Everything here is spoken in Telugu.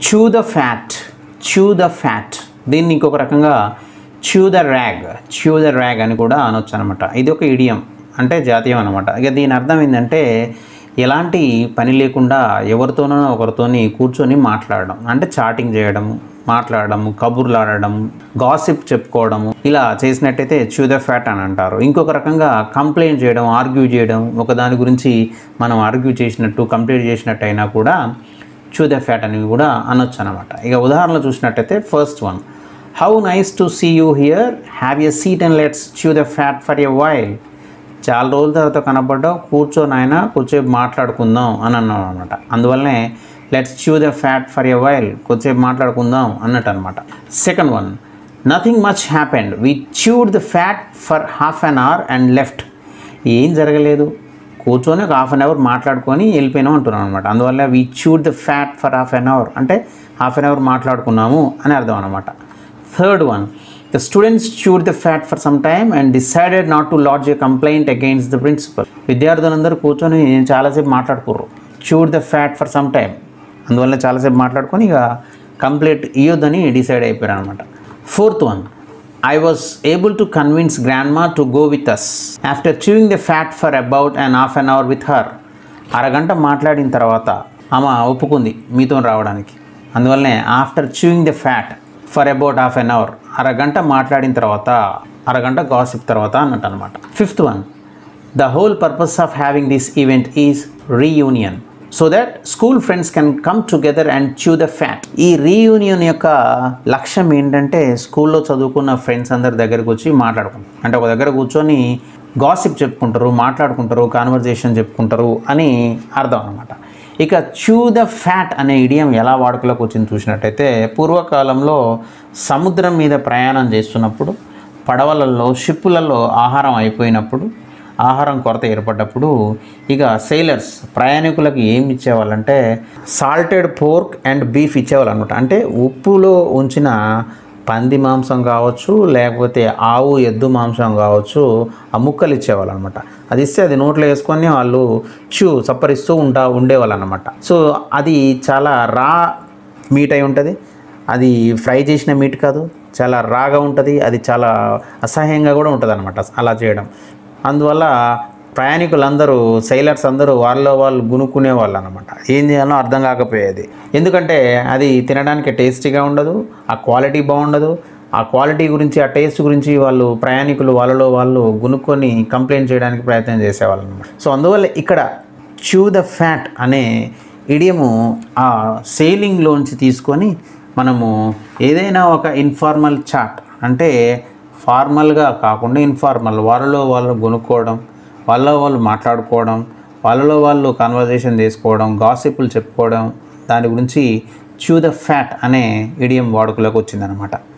chew the fat chew the fat దీన్ని ఇంకొక రకంగా chew the rag chew the rag అని కూడా అనొచ్చు అనమాట ఇది ఒక ఇడియం అంటే జాతీయం అనమాట ఇక దీని అర్థం ఏంటంటే ఎలాంటి పని లేకుండా ఎవరితోనో ఒకరితోని కూర్చొని మాట్లాడడం అంటే చాటింగ్ చేయడము మాట్లాడడము కబుర్లు ఆడడం గాసిప్ చెప్పుకోవడము ఇలా చేసినట్టయితే చూ ద ఫ్యాట్ అని అంటారు ఇంకొక రకంగా కంప్లైంట్ చేయడం ఆర్గ్యూ చేయడం ఒక దాని గురించి మనం ఆర్గ్యూ చేసినట్టు కంప్లైంట్ చేసినట్టు అయినా కూడా చూ ద ఫ్యాట్ అని కూడా అనొచ్చు అనమాట ఇక ఉదాహరణలు చూసినట్టయితే first one how nice to see you here have a seat and let's chew the fat for a while చాలా రోజుల తర్వాత కనపడ్డావు కూర్చొని ఆయన కొద్దిసేపు మాట్లాడుకుందాం అని అన్నాం అనమాట అందువల్లనే let's chew the fat for a while కొద్దిసేపు మాట్లాడుకుందాం అన్నట్టు అనమాట second one nothing much happened we chewed the fat for half an hour and left ఏం జరగలేదు కూర్చొని ఒక హాఫ్ అన్ అవర్ మాట్లాడుకొని వెళ్ళిపోయినాం అంటున్నాం అనమాట అందువల్ల we chewed the fat for half an hour అంటే హాఫ్ అన్ అవర్ మాట్లాడుకున్నాము అని అర్థం అనమాట third one the students chewed the fat for some time and decided not to lodge a complaint against the principal విద్యార్థులందరూ కూర్చొని చాలాసేపు మాట్లాడుకోర్రు chewed the fat for some time అందువల్ల చాలాసేపు మాట్లాడుకొని ఇక కంప్లీట్ ఇయ్యొద్దని డిసైడ్ అయిపోయారు అనమాట fourth one I was able to convince grandma to go with us after chewing the fat for about and half an hour with her అరగంట మాట్లాడిన తర్వాత ఆమె ఒప్పుకుంది మీతో రావడానికి అందువల్లనే after chewing the fat for about half an hour అరగంట మాట్లాడిన తర్వాత అరగంట గాసిప్ తర్వాత అన్నట్టు అనమాట fifth one the whole purpose of having this event is reunion so that school friends can come together and chew the fat ఈ రీయూనియన్ యొక్క లక్ష్యం ఏంటంటే స్కూల్లో చదువుకున్న ఫ్రెండ్స్ అందరి దగ్గరికి వచ్చి మాట్లాడుకుంటారు అంటే ఒక దగ్గర కూర్చొని గాసిప్ చెప్పుకుంటారు మాట్లాడుకుంటారు కాన్వర్జేషన్ చెప్పుకుంటారు అని అర్థం అనమాట ఇక చూ ద ఫ్యాట్ అనే ఇడియం ఎలా వాడుకలోకి వచ్చింది చూసినట్టయితే పూర్వకాలంలో సముద్రం మీద ప్రయాణం చేస్తున్నప్పుడు పడవలలో షిప్పులలో ఆహారం అయిపోయినప్పుడు ఆహారం కొరత ఏర్పడ్డప్పుడు ఇక సెయిలర్స్ ప్రయాణికులకు ఏం ఇచ్చేవాళ్ళంటే సాల్టెడ్ పోర్క్ అండ్ బీఫ్ ఇచ్చేవాళ్ళు అనమాట అంటే ఉప్పులో ఉంచిన పంది మాంసం కావచ్చు లేకపోతే ఆవు ఎద్దు మాంసం కావచ్చు ఆ ముక్కలు ఇచ్చేవాళ్ళు అనమాట అది ఇస్తే అది నోట్లో వేసుకొని వాళ్ళు చూ సప్పరిస్తూ ఉంటా ఉండేవాళ్ళు అనమాట సో అది చాలా రా మీట్ అయి ఉంటుంది అది ఫ్రై చేసిన మీట్ కాదు చాలా రాగా ఉంటుంది అది చాలా అసహ్యంగా కూడా ఉంటుంది అనమాట అలా చేయడం అందువల్ల ప్రయాణికులందరూ సైలర్స్ అందరూ వాళ్ళలో వాళ్ళు గునుక్కునే వాళ్ళు అనమాట ఏం చేయాలో అర్థం కాకపోయేది ఎందుకంటే అది తినడానికి టేస్టీగా ఉండదు ఆ క్వాలిటీ బాగుండదు ఆ క్వాలిటీ గురించి ఆ టేస్ట్ గురించి వాళ్ళు ప్రయాణికులు వాళ్ళలో వాళ్ళు గునుక్కొని కంప్లైంట్ చేయడానికి ప్రయత్నం చేసేవాళ్ళు అనమాట సో అందువల్ల ఇక్కడ చూ ద ఫ్యాట్ అనే ఇడియము ఆ సేలింగ్లోంచి తీసుకొని మనము ఏదైనా ఒక ఇన్ఫార్మల్ చాట్ అంటే ఫార్మల్గా కాకుండా ఇన్ఫార్మల్ వాళ్ళలో వాళ్ళు కొనుక్కోవడం వాళ్ళలో వాళ్ళు మాట్లాడుకోవడం వాళ్ళలో వాళ్ళు కన్వర్జేషన్ చేసుకోవడం గాసిపులు చెప్పుకోవడం దాని గురించి చూ ద ఫ్యాట్ అనే ఇడియం వాడుకలోకి వచ్చిందనమాట